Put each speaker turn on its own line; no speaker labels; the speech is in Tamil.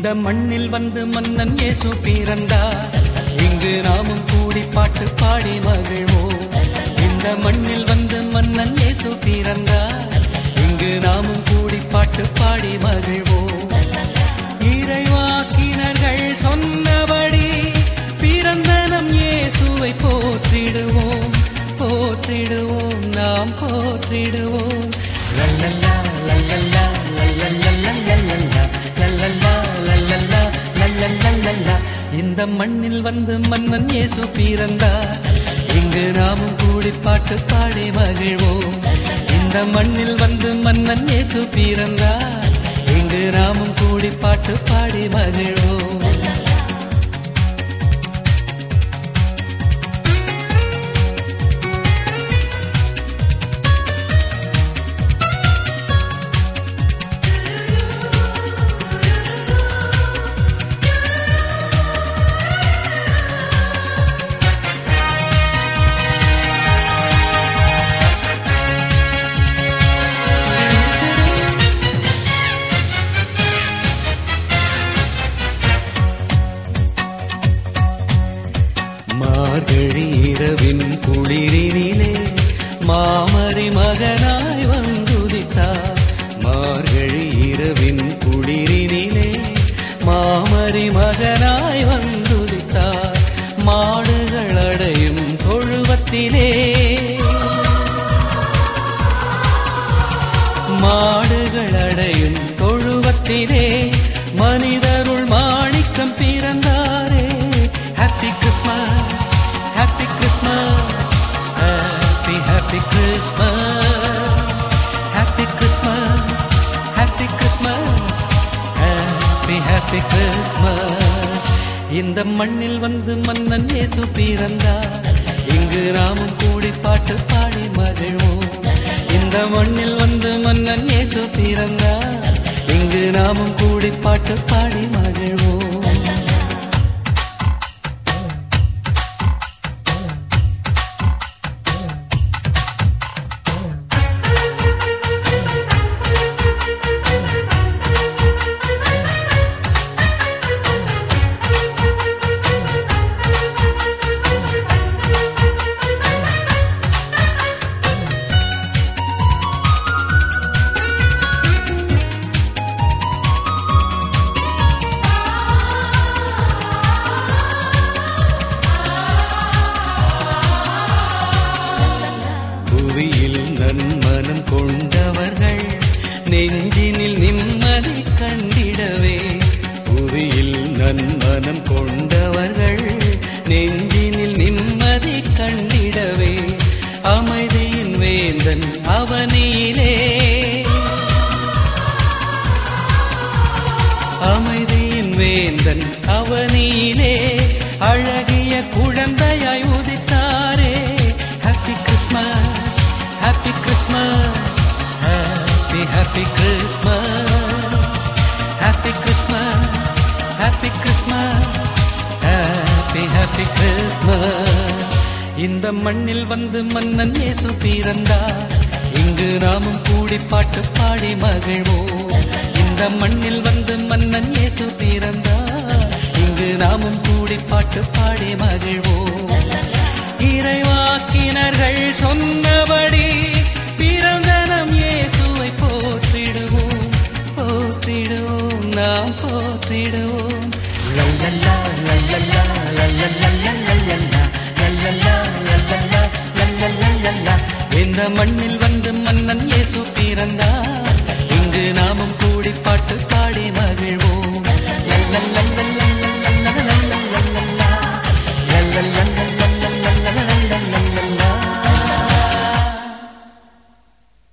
இந்த மண்ணில் வந்து மன்னன் இயேசு பிறந்தார் இங்கு நாமும் கூடி பாட்டு பாடி மகிழ்வோம் இந்த மண்ணில் வந்து மன்னன் இயேசு பிறந்தார் இங்கு நாமும் கூடி பாட்டு பாடி மகிழ்வோம் இறைவாக்கினர்கள் சொன்னபடி பிறந்த நம் இயேசுவை போற்றிடுவோம் போற்றிடுவோம் நாம் போற்றிடுவோம் லல்லல்லா லல்லல்லா லல்லல்லா லல்லல்லா லல்லல்லா லல்லல்லா லல்லல்லா இந்த மண்ணில் வந்து மன்னன் இயேசு பிறந்தார் இங்கு நாமும் கூடி பாட்டு பாடி மகிழ்வோம் இந்த மண்ணில் வந்து மன்னன் இயேசு பிறந்தார் இங்கு நாமும் கூடி பாட்டு பாடி மகிழ்வோம் மார்கழி இரவின் குளிரினிலே மாமரி மகனாய் வந்துதித்தார் மார்கழி இரவின் குளிரினிலே மாமரி மகனாய் வந்துதித்தார் மாடுகள் அடையும் தொழுவத்திலே மாடுகள் அடையும் தொழுவத்திலே மனிதருள் மாணிக்கம் பிறந்தாரே happy Christmas happy Christmas happy happy Christmas happy Christmas happy Christmas happy happy Christmas இந்த மண்ணில் வந்து மன்னன் இயேசு பிறந்தார் இங்கு நாமும் கூடி பாட்டு பாடி மகிழ்வோம் இந்த மண்ணில் வந்து மன்னன் இயேசு பிறந்தார் இங்கு நாமும் கூடி பாட்டு பாடி மகிழ்வோம் புவியில் நன்மனம் கொண்டவர்கள் நெஞ்சினில் நிம்மதி கண்டிடவே புவியில் நன்மனம் கொண்டவர்கள் நெஞ்சினில் நிம்மதி கண்டிடவே அமைதியின் வேந்தன் அவனியிலே அமைதியின் வேந்தன் அவனியிலே அழகிய குழந்தையாய் உதித்தாரே happy Christmas happy Christmas happy happy Christmas happy Christmas happy Christmas happy happy Christmas இந்த மண்ணில் வந்து மன்னன் இயேசு பிறந்தார் இங்கு நாமும் கூடி பாட்டு பாடி மகிழ்வோம் இந்த மண்ணில் வந்து மன்னன் இயேசு பிறந்தார் இங்கு நாமும் கூடி பாட்டு பாடி மகிழ்வோம் இறைவாக்கினர்கள் சொன்னபடி பிறந்த நம் இயேசுவை போற்றிடுவோம் போற்றிடுவோம் நாம் போற்றிடுவோம் லல்லல்லா லல்லல்லா லல்லல்லா லல்லல்லா லல்லல்லா லல்லல்லா லல்லல்லா இந்த மண்ணில்